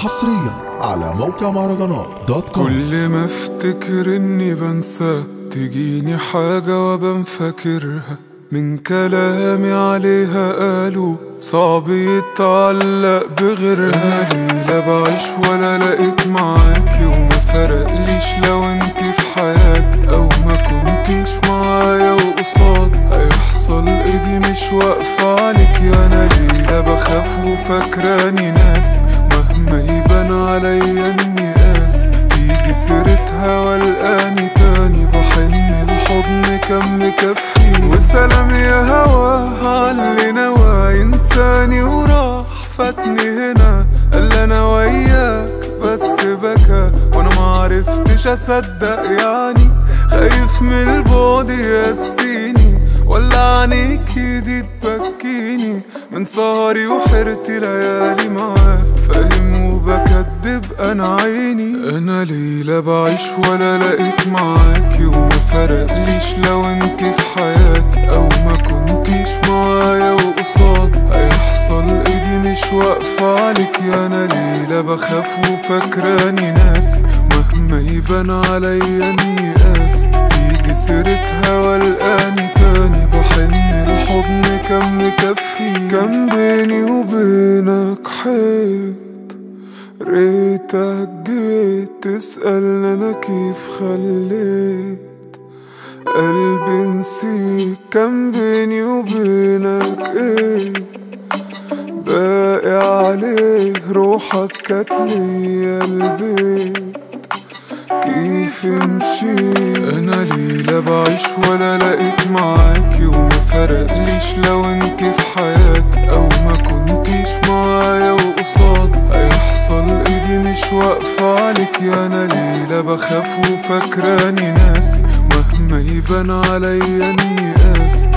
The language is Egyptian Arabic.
حصريا على موقع مهرجانات دوت كوم كل ما افتكر اني بنسى تجيني حاجة وابن فاكرها من كلامي عليها قالوا صعب يتعلق بغيرها ليلة بعيش ولا لقيت معاكي وما فرقليش لو انت في حياتي او ما كنتيش معايا وقصادي هيحصل ايدي مش واقفة عليك يا انا ليلة بخاف وفاكراني ناس مهما يبان عليا اني قاسي تيجي سيرتها والقاني تاني بحن الحضن كم مكفي وسلام يا هوا عاللي نوى ينساني وراح فاتني هنا قال انا وياك بس بكى وانا معرفتش اصدق يعني خايف من البعد يسيني ولا عينيكي دي تبكيني من سهري وحرتي ليالي معاه فاهم وبكدب انا عيني انا ليلة بعيش ولا لقيت معاكي وما فرقليش لو انت في حياتي او ما كنتيش معايا وقصادي هيحصل ايدي مش واقفة عليك يا انا ليلة بخاف وفاكراني ناس مهما يبان عليا اني قاسي تيجي سيرتها والقاني تاني بحن الحضن كم مكفي كان بيني وبينك حيط ريتك جيت تسأل انا كيف خليت قلبي نسيك كان بيني وبينك ايه باقي عليه روحك كانت ليا البيت كيف مشيت انا ليلة بعيش ولا لقيت معاكي وما فرقليش لو انت في حياتي او ما كنتيش معايا وقصادي هيحصل ايدي مش واقفة عليك يا انا ليلة بخاف وفاكراني ناس مهما يبان عليا اني قاسي